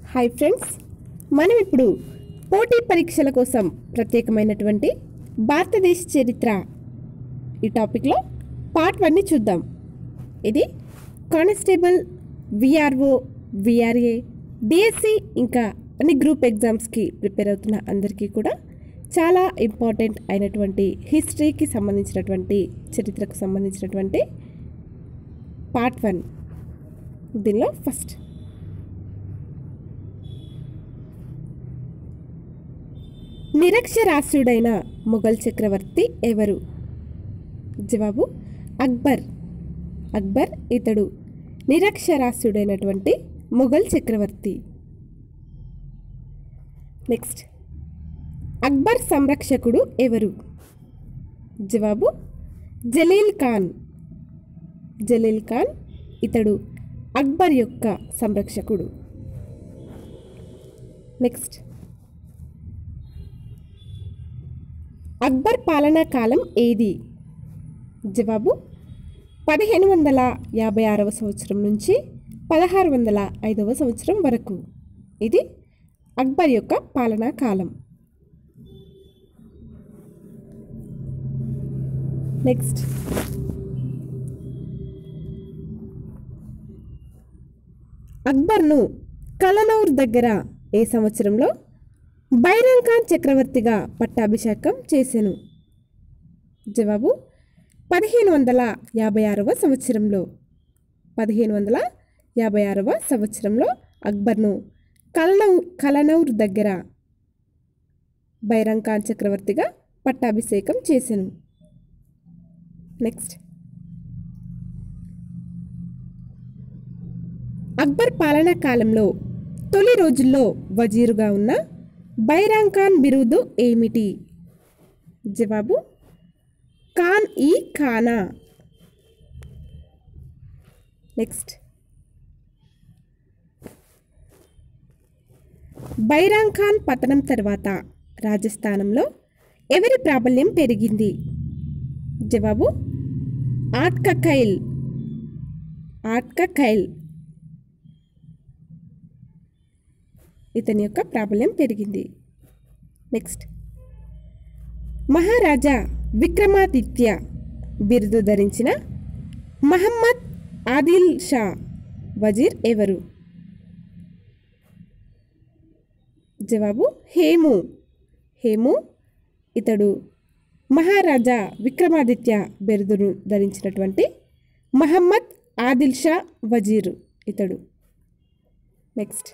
hi friends మనం ఇప్పుడు పోటీ పరీక్షల కోసం ప్రత్యేకమైనటువంటి భారతదేశ చరిత్ర ఈ టాపిక్లో పార్ట్ వన్ని చూద్దాం ఇది కానిస్టేబుల్ విఆర్ఓ విఆర్ఏ డిఎస్సి ఇంకా అన్ని గ్రూప్ ఎగ్జామ్స్కి ప్రిపేర్ అవుతున్న అందరికీ కూడా చాలా ఇంపార్టెంట్ అయినటువంటి హిస్టరీకి సంబంధించినటువంటి చరిత్రకు సంబంధించినటువంటి పార్ట్ వన్ దీనిలో ఫస్ట్ నిరక్షరాస్యుడైన మొఘల్ చక్రవర్తి ఎవరు జవాబు అక్బర్ అక్బర్ ఇతడు నిరక్షరాస్యుడైనటువంటి మొఘల్ చక్రవర్తి నెక్స్ట్ అక్బర్ సంరక్షకుడు ఎవరు జవాబు జలీల్ ఖాన్ జలీల్ ఖాన్ ఇతడు అక్బర్ యొక్క సంరక్షకుడు నెక్స్ట్ అక్బర్ పాలనా కాలం ఏది జవాబు పదిహేను వందల యాభై ఆరవ సంవత్సరం నుంచి పదహారు వందల ఐదవ సంవత్సరం వరకు ఇది అక్బర్ యొక్క పాలనా కాలం నెక్స్ట్ అక్బర్ను కలనౌర్ దగ్గర ఏ సంవత్సరంలో బైరామ్ ఖాన్ చక్రవర్తిగా పట్టాభిషేకం చేసెను జవాబు పదిహేను వందల యాభై ఆరవ సంవత్సరంలో పదిహేను వందల యాభై ఆరవ సంవత్సరంలో అక్బర్ను కలనౌ కలనౌర్ దగ్గర బైరామ్ ఖాన్ చక్రవర్తిగా పట్టాభిషేకం చేసెను నెక్స్ట్ అక్బర్ పాలనా కాలంలో తొలి రోజుల్లో వజీరుగా ఉన్న బైరామ్ ఖాన్ బిరుదు ఏమిటి జవాబు ఖాన్ ఈ ఖానా నెక్స్ట్ బైరామ్ ఖాన్ పతనం తర్వాత రాజస్థానంలో ఎవరి ప్రాబల్యం పెరిగింది జవాబు ఆట్క ఖైల్ ఆట్క ఖైల్ ఇతని యొక్క ప్రాబల్యం పెరిగింది నెక్స్ట్ మహారాజా విక్రమాదిత్య బిరుదు ధరించిన మహమ్మద్ ఆదిల్ షా వజీర్ ఎవరు జవాబు హేము హేము ఇతడు మహారాజా విక్రమాదిత్య బిరుదును ధరించినటువంటి మహమ్మద్ ఆదిల్ షా వజీరు ఇతడు నెక్స్ట్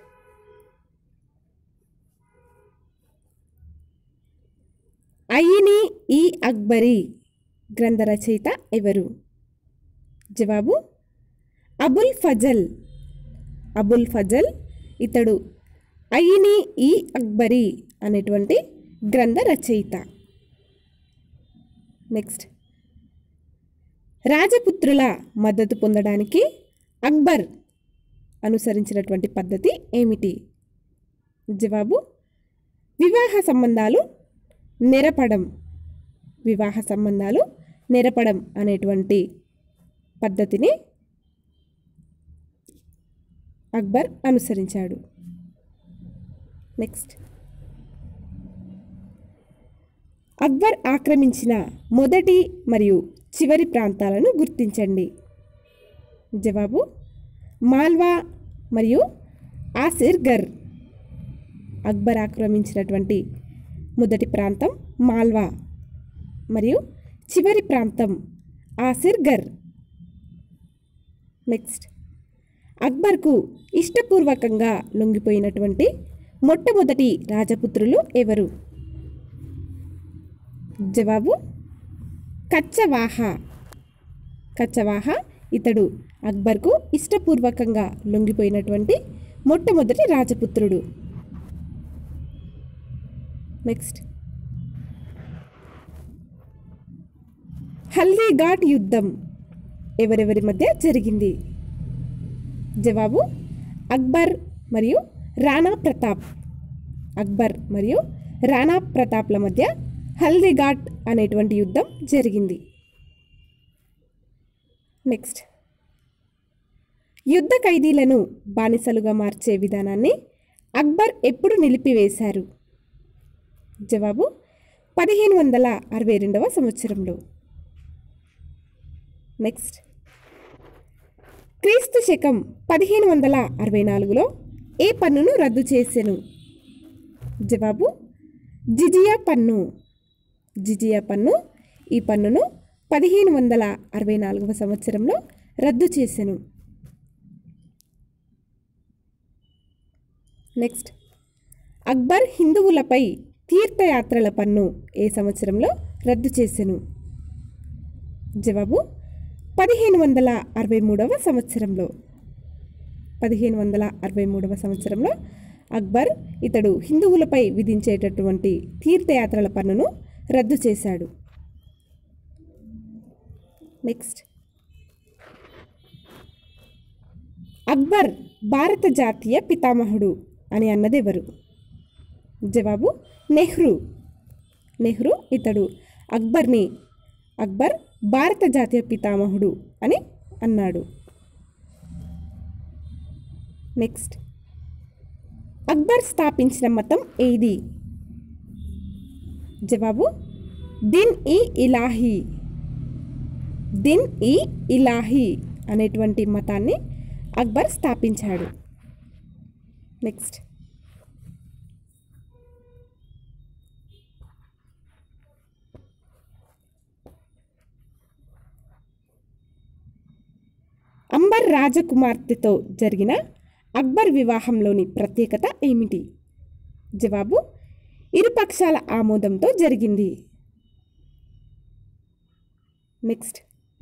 అయిని ఈ అక్బరి గ్రంథ రచయిత ఎవరు జవాబు అబుల్ ఫజల్ అబుల్ ఫజల్ ఇతడు అయిని ఈ అక్బరి అనేటువంటి గ్రంథ రచయిత నెక్స్ట్ రాజపుత్రుల మద్దతు పొందడానికి అక్బర్ అనుసరించినటువంటి పద్ధతి ఏమిటి జవాబు వివాహ సంబంధాలు నెరపడం వివాహ సంబంధాలు నెరపడం అనేటువంటి పద్ధతిని అక్బర్ అనుసరించాడు నెక్స్ట్ అక్బర్ ఆక్రమించిన మొదటి మరియు చివరి ప్రాంతాలను గుర్తించండి జవాబు మాల్వా మరియు ఆసిర్గర్ అక్బర్ ఆక్రమించినటువంటి మొదటి ప్రాంతం మాల్వా మరియు చివరి ప్రాంతం ఆసిర్గర్ నెక్స్ట్ అక్బర్కు ఇష్టపూర్వకంగా లొంగిపోయినటువంటి మొట్టమొదటి రాజపుత్రులు ఎవరు జవాబు కచ్చవాహ కచ్చవాహ ఇతడు అక్బర్కు ఇష్టపూర్వకంగా లొంగిపోయినటువంటి మొట్టమొదటి రాజపుత్రుడు నెక్స్ట్ హల్దీఘాట్ యుద్ధం ఎవరెవరి మధ్య జరిగింది జవాబు అక్బర్ మరియు రాణా ప్రతాప్ అక్బర్ మరియు రాణా ప్రతాప్ల మధ్య హల్దీఘాట్ అనేటువంటి యుద్ధం జరిగింది నెక్స్ట్ యుద్ధ ఖైదీలను బానిసలుగా మార్చే విధానాన్ని అక్బర్ ఎప్పుడు నిలిపివేశారు జవాబు పదిహేను వందల అరవై రెండవ సంవత్సరంలో నెక్స్ట్ క్రీస్తు శకం పదిహేను వందల అరవై నాలుగులో ఏ పన్నును రద్దు చేసెను జవాబు జిజియా పన్ను జిజియా పన్ను ఈ పన్నును పదిహేను వందల అరవై నాలుగవ సంవత్సరంలో రద్దు చేసెను నెక్స్ట్ అక్బర్ హిందువులపై తీర్థయాత్రల పన్ను ఏ సంవత్సరంలో రద్దు చేసెను జవాబు పదిహేను వందల అరవై మూడవ సంవత్సరంలో పదిహేను వందల అరవై మూడవ సంవత్సరంలో అక్బర్ ఇతడు హిందువులపై విధించేటటువంటి తీర్థయాత్రల పన్నును రద్దు చేశాడు నెక్స్ట్ అక్బర్ భారత జాతీయ పితామహుడు అని అన్నది ఎవరు జవాబు నెహ్రూ నెహ్రూ ఇతడు అక్బర్ని అక్బర్ భారత జాతీయ పితామహుడు అని అన్నాడు నెక్స్ట్ అక్బర్ స్థాపించిన మతం ఏది జవాబు దిన్ ఈ ఇలాహీ దిన్ ఈ ఇలాహీ అనేటువంటి మతాన్ని అక్బర్ స్థాపించాడు నెక్స్ట్ అంబర్ రాజకుమార్తెతో జరిగిన అక్బర్ వివాహంలోని ప్రత్యేకత ఏమిటి జవాబు ఇరుపక్షాల ఆమోదంతో జరిగింది నెక్స్ట్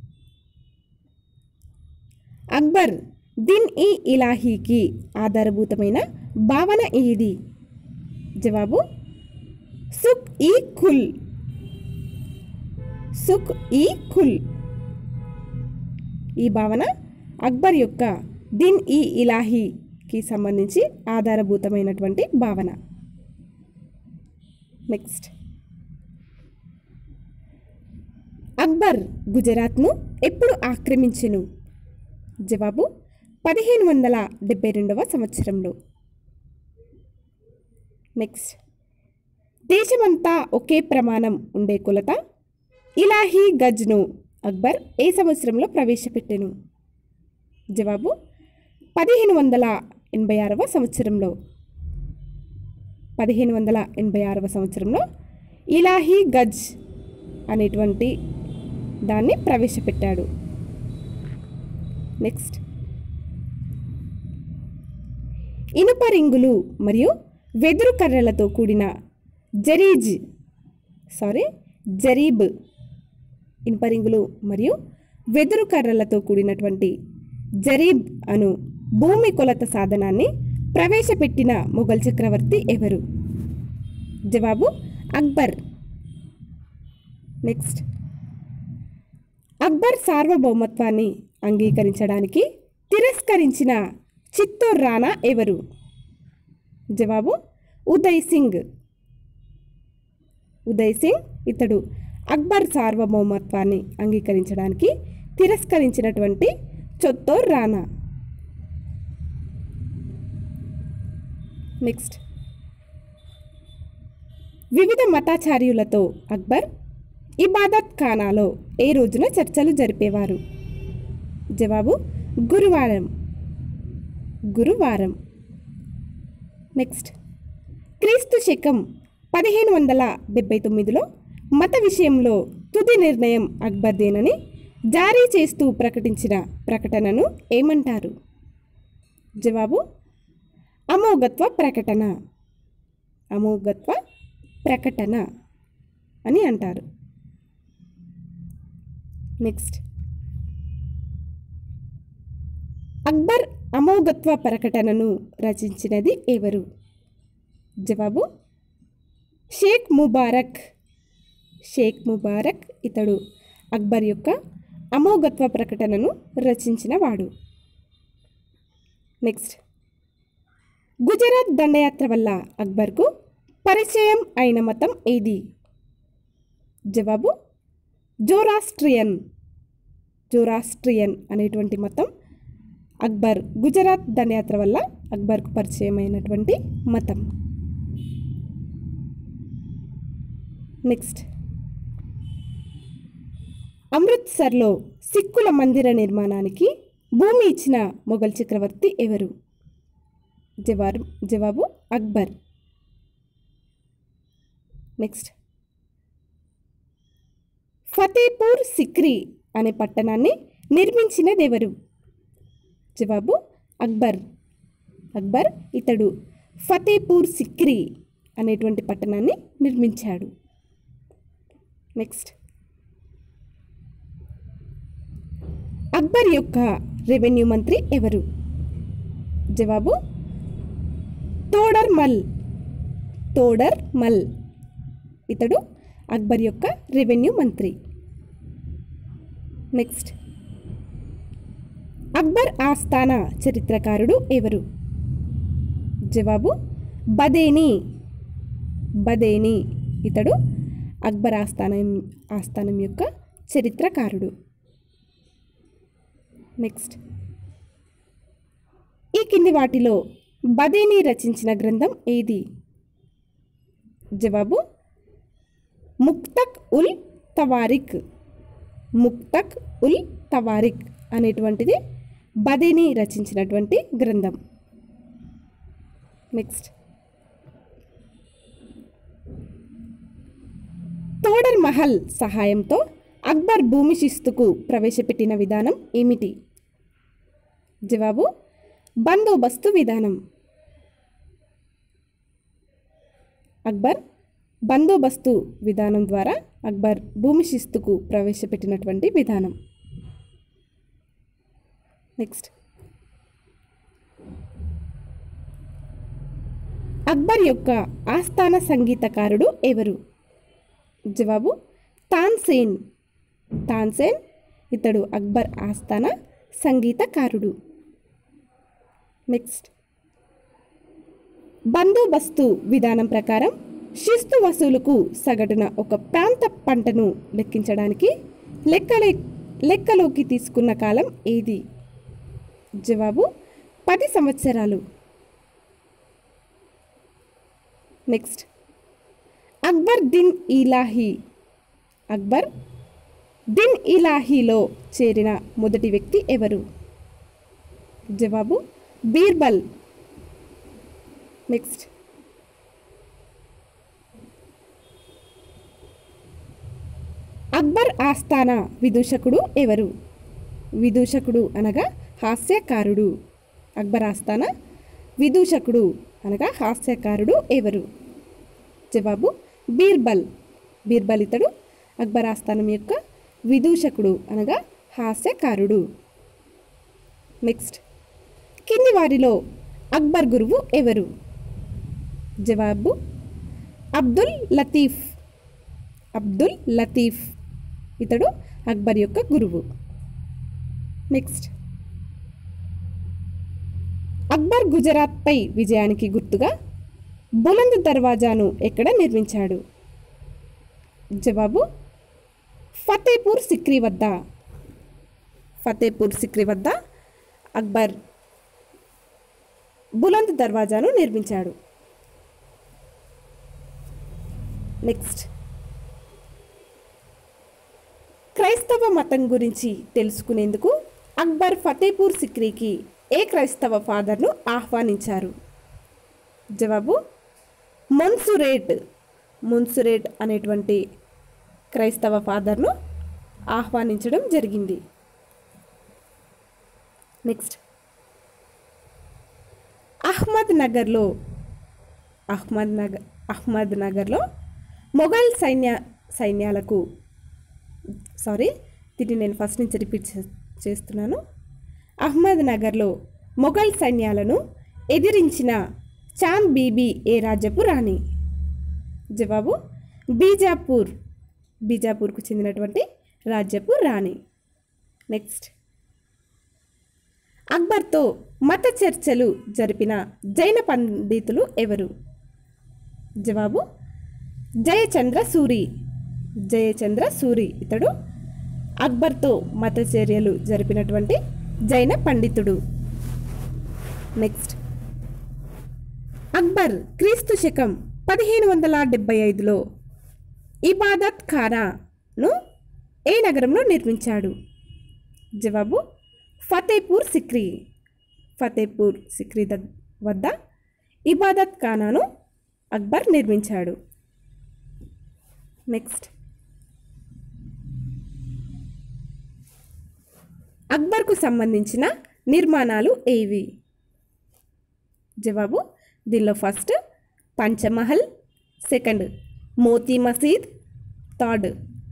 అక్బర్ దిన్ ఈ ఇలాహీకి ఆధారభూతమైన భావన ఏది జవాబు సుక్ ఈ ఖుల్ సుక్ ఈ ఖుల్ ఈ భావన అక్బర్ యొక్క దిన్ ఈ ఇలాహీకి సంబంధించి ఆధారభూతమైనటువంటి భావన నెక్స్ట్ అక్బర్ గుజరాత్ను ఎప్పుడు ఆక్రమించెను జవాబు పదిహేను వందల డెబ్బై రెండవ సంవత్సరంలో నెక్స్ట్ దేశమంతా ఒకే ప్రమాణం ఉండే కొలత ఇలాహీ గజ్ను అక్బర్ ఏ సంవత్సరంలో ప్రవేశపెట్టెను జవాబు పదిహేను వందల ఎనభై ఆరవ సంవత్సరంలో పదిహేను వందల ఎనభై ఆరవ సంవత్సరంలో ఇలాహీ గజ్ అనేటువంటి దాన్ని ప్రవేశపెట్టాడు నెక్స్ట్ ఇనుప రింగులు మరియు వెదురు కర్రలతో కూడిన జరీజ్ సారీ జరీబ్ ఇనుప రింగులు మరియు వెదురు కర్రలతో కూడినటువంటి జరీబ్ అను భూమి కొలత సాధనాన్ని ప్రవేశపెట్టిన మొఘల్ చక్రవర్తి ఎవరు జవాబు అక్బర్ నెక్స్ట్ అక్బర్ సార్వభౌమత్వాన్ని అంగీకరించడానికి తిరస్కరించిన చిత్తూర్ రాణా ఎవరు జవాబు ఉదయ్ సింగ్ ఉదయ్ సింగ్ ఇతడు అక్బర్ సార్వభౌమత్వాన్ని అంగీకరించడానికి తిరస్కరించినటువంటి చొత్తోర్ రాణా నెక్స్ట్ వివిధ మతాచార్యులతో అక్బర్ ఇబాదత్ ఖానాలో ఏ రోజున చర్చలు జరిపేవారు జవాబు గురువారం గురువారం నెక్స్ట్ క్రీస్తు శకం పదిహేను వందల డెబ్బై తొమ్మిదిలో మత విషయంలో తుది నిర్ణయం అక్బర్దేనని జారీ చేస్తూ ప్రకటించిన ప్రకటనను ఏమంటారు జవాబు అమోఘత్వ ప్రకటన అమోఘత్వ ప్రకటన అని అంటారు నెక్స్ట్ అక్బర్ అమోఘత్వ ప్రకటనను రచించినది ఎవరు జవాబు షేక్ ముబారక్ షేక్ ముబారక్ ఇతడు అక్బర్ యొక్క అమోఘత్వ ప్రకటనను రచించిన వాడు నెక్స్ట్ గుజరాత్ దండయాత్ర వల్ల అక్బర్కు పరిచయం అయిన మతం ఏది జవాబు జోరాస్ట్రియన్ జోరాస్ట్రియన్ అనేటువంటి మతం అక్బర్ గుజరాత్ దండయాత్ర వల్ల అక్బర్కు పరిచయమైనటువంటి మతం నెక్స్ట్ అమృత్సర్లో సిక్కుల మందిర నిర్మాణానికి భూమి ఇచ్చిన మొఘల్ చక్రవర్తి ఎవరు జవాబు జవాబు అక్బర్ నెక్స్ట్ ఫతేపూర్ సిక్రీ అనే పట్టణాన్ని నిర్మించినదెవరు జవాబు అక్బర్ అక్బర్ ఇతడు ఫతేపూర్ సిక్రీ అనేటువంటి పట్టణాన్ని నిర్మించాడు నెక్స్ట్ అక్బర్ యొక్క రెవెన్యూ మంత్రి ఎవరు జవాబు తోడర్ మల్ తోడర్ మల్ ఇతడు అక్బర్ యొక్క రెవెన్యూ మంత్రి నెక్స్ట్ అక్బర్ ఆస్థాన చరిత్రకారుడు ఎవరు జవాబు బదేని బదేని ఇతడు అక్బర్ ఆస్థానం ఆస్థానం యొక్క చరిత్రకారుడు నెక్స్ట్ ఈ కింది వాటిలో బదేని రచించిన గ్రంథం ఏది జవాబు ముక్తక్ ఉల్ తవారిక్ ముక్తక్ ఉల్ తవారిక్ అనేటువంటిది బదేని రచించినటువంటి గ్రంథం నెక్స్ట్ తోడర్ మహల్ సహాయంతో అక్బర్ భూమి శిస్తుకు ప్రవేశపెట్టిన విధానం ఏమిటి జవాబు బందోబస్తు విధానం అక్బర్ బందోబస్తు విధానం ద్వారా అక్బర్ భూమి శిస్తుకు ప్రవేశపెట్టినటువంటి విధానం నెక్స్ట్ అక్బర్ యొక్క ఆస్థాన సంగీతకారుడు ఎవరు జవాబు తాన్సేన్ తాన్సేన్ ఇతడు అక్బర్ ఆస్థాన సంగీతకారుడు నెక్స్ట్ బందోబస్తు విధానం ప్రకారం శిస్తు వసూలుకు సగటున ఒక ప్రాంత పంటను లెక్కించడానికి లెక్కలే లెక్కలోకి తీసుకున్న కాలం ఏది జవాబు పది సంవత్సరాలు నెక్స్ట్ అక్బర్ దిన్ ఇలాహీ అక్బర్ దిన్ ఇలాహీలో చేరిన మొదటి వ్యక్తి ఎవరు జవాబు బీర్బల్ నెక్స్ట్ అక్బర్ ఆస్థాన విదూషకుడు ఎవరు విదూషకుడు అనగా హాస్యకారుడు అక్బర్ ఆస్థాన విదూషకుడు అనగా హాస్యకారుడు ఎవరు జవాబు బీర్బల్ బీర్బల్ ఇతడు అక్బర్ ఆస్థానం యొక్క విదూషకుడు అనగా హాస్యకారుడు నెక్స్ట్ కింది వారిలో అక్బర్ గురువు ఎవరు జవాబు అబ్దుల్ లతీఫ్ అబ్దుల్ లతీఫ్ ఇతడు అక్బర్ యొక్క గురువు నెక్స్ట్ అక్బర్ గుజరాత్పై విజయానికి గుర్తుగా బులంద్ దర్వాజాను ఎక్కడ నిర్మించాడు జవాబు ఫతేపూర్ సిక్రీ వద్ద ఫతేపూర్ సిక్రీ వద్ద అక్బర్ బులంద్ దర్వాజాను నిర్మించాడు నెక్స్ట్ క్రైస్తవ మతం గురించి తెలుసుకునేందుకు అక్బర్ ఫతేపూర్ సిక్రీకి ఏ క్రైస్తవ ఫాదర్ను ఆహ్వానించారు జవాబు మొన్సురేట్ మొన్సురేట్ అనేటువంటి క్రైస్తవ ఫాదర్ను ఆహ్వానించడం జరిగింది నెక్స్ట్ అహ్మద్ నగర్లో అహ్మద్ నగర్ అహ్మద్ నగర్లో మొఘల్ సైన్య సైన్యాలకు సారీ దీన్ని నేను ఫస్ట్ నుంచి రిపీట్ చే- చేస్తున్నాను అహ్మద్ నగర్లో మొఘల్ సైన్యాలను ఎదిరించిన చాంద్ బీబీ ఏ రాజ్యపు రాణి జవాబు బీజాపూర్ బీజాపూర్కు చెందినటువంటి రాజ్యపు రాణి నెక్స్ట్ అక్బర్తో మత చర్చలు జరిపిన జైన పండితులు ఎవరు జవాబు జయచంద్ర సూరి జయచంద్ర సూరి ఇతడు అక్బర్తో మత చర్యలు జరిపినటువంటి జైన పండితుడు నెక్స్ట్ అక్బర్ క్రీస్తు శకం పదిహేను వందల డెబ్బై ఐదులో ఇబాదత్ ఖానాను ఏ నగరంలో నిర్మించాడు జవాబు ఫతేపూర్ సిక్రీ ఫతేపూర్ సిక్రీ దగ్ వద్ద ఇబాదత్ ఖానాను అక్బర్ నిర్మించాడు నెక్స్ట్ అక్బర్కు సంబంధించిన నిర్మాణాలు ఏవి జవాబు దీనిలో first Panch Mahal second Moti Masjid third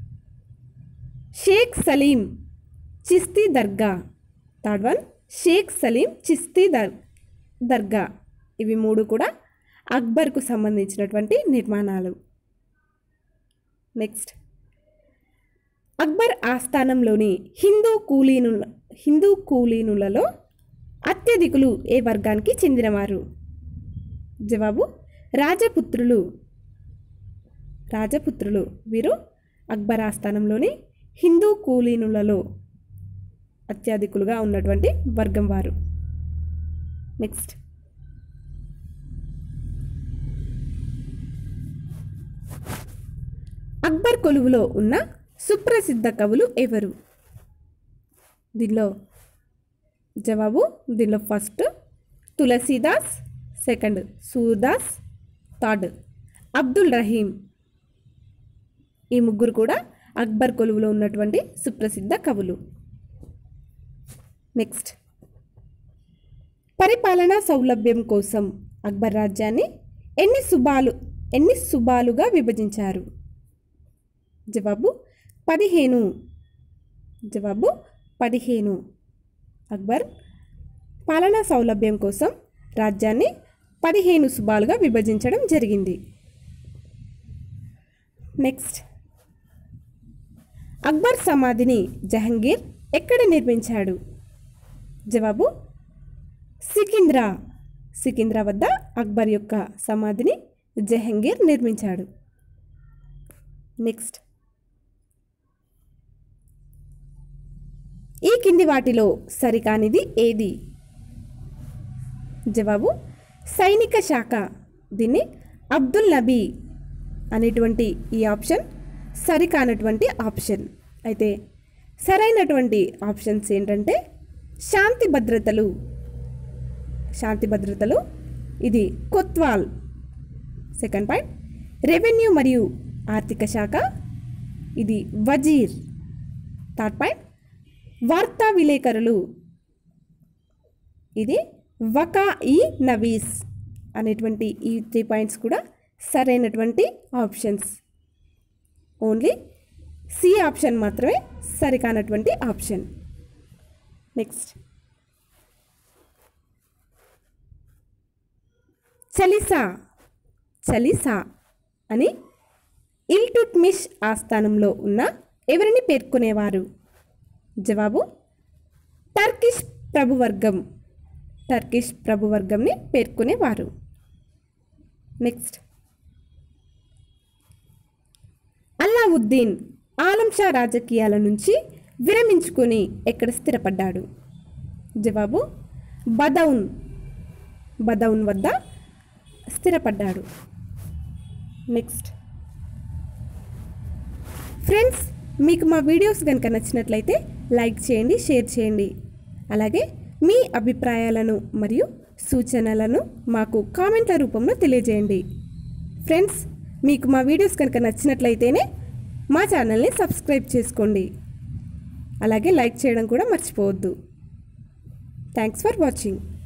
Sheikh Salim Chishti Dargah third one Sheikh Salim Chishti దర్ దర్గా ఇవి మూడు కూడా అక్బర్కు సంబంధించినటువంటి నిర్మాణాలు నెక్స్ట్ అక్బర్ ఆస్థానంలోని హిందూ కూలీనుల హిందూ కూలీనులలో అత్యధికులు ఏ వర్గానికి చెందినవారు జవాబు రాజపుత్రులు రాజపుత్రులు వీరు అక్బర్ ఆస్థానంలోని హిందూ కూలీనులలో అత్యధికులుగా ఉన్నటువంటి వర్గం వారు నెక్స్ట్ అక్బర్ కొలువులో ఉన్న సుప్రసిద్ధ కవులు ఎవరు దీనిలో జవాబు దీనిలో first Tulsidas second Surdas third Abdul Rahim ఈ ముగ్గురు కూడా అక్బర్ కొలువులో ఉన్నటువంటి సుప్రసిద్ధ కవులు నెక్స్ట్ పరిపాలనా సౌలభ్యం కోసం అక్బర్ రాజ్యాన్ని ఎన్ని సుబాలు ఎన్ని సుబాలుగా విభజించారు జవాబు పదిహేను జవాబు పదిహేను అక్బర్ పాలనా సౌలభ్యం కోసం రాజ్యాన్ని పదిహేను సుబాలుగా విభజించడం జరిగింది నెక్స్ట్ అక్బర్ సమాధిని జహంగీర్ ఎక్కడ నిర్మించాడు జవాబు సికింద్రా సికింద్రా వద్ద అక్బర్ యొక్క సమాధిని జహంగీర్ నిర్మించాడు నెక్స్ట్ ఈ కింది వాటిలో సరికానిది ఏది జవాబు సైనిక శాఖ దీన్ని అబ్దుల్ నబీ అనేటువంటి ఈ ఆప్షన్ సరికానటువంటి ఆప్షన్ అయితే సరైనటువంటి ఆప్షన్స్ ఏంటంటే శాంతి భద్రతలు శాంతి భద్రతలు ఇది కొత్వాల్ సెకండ్ పాయింట్ రెవెన్యూ మరియు ఆర్థిక శాఖ ఇది వజీర్ థర్డ్ పాయింట్ వార్తా విలేకరులు ఇది వకా ఈ నవీస్ అనేటువంటి ఈ త్రీ పాయింట్స్ కూడా సరైనటువంటి ఆప్షన్స్ ఓన్లీ సి ఆప్షన్ మాత్రమే సరికానటువంటి ఆప్షన్ నెక్స్ట్ చలిసా చలిసా అని ఇల్టుట్మిష్ ఆస్థానంలో ఉన్న ఎవరిని పేర్కొనేవారు జవాబు టర్కిష్ ప్రభువర్గం టర్కిష్ ప్రభువర్గంని పేర్కొనేవారు నెక్స్ట్ అల్లావుద్దీన్ ఆలం షా రాజకీయాల నుంచి విరమించుకొని ఎక్కడ స్థిరపడ్డాడు జవాబు బదౌన్ బదౌన్ వద్ద స్థిరపడ్డాడు నెక్స్ట్ ఫ్రెండ్స్ మీకు మా వీడియోస్ కనుక నచ్చినట్లయితే లైక్ చేయండి షేర్ చేయండి అలాగే మీ అభిప్రాయాలను మరియు సూచనలను మాకు కామెంట్ల రూపంలో తెలియజేయండి ఫ్రెండ్స్ మీకు మా వీడియోస్ కనుక నచ్చినట్లయితేనే మా ఛానల్ని సబ్స్క్రైబ్ చేసుకోండి అలాగే లైక్ చేయడం కూడా మర్చిపోవద్దు థ్యాంక్స్ ఫర్ వాచింగ్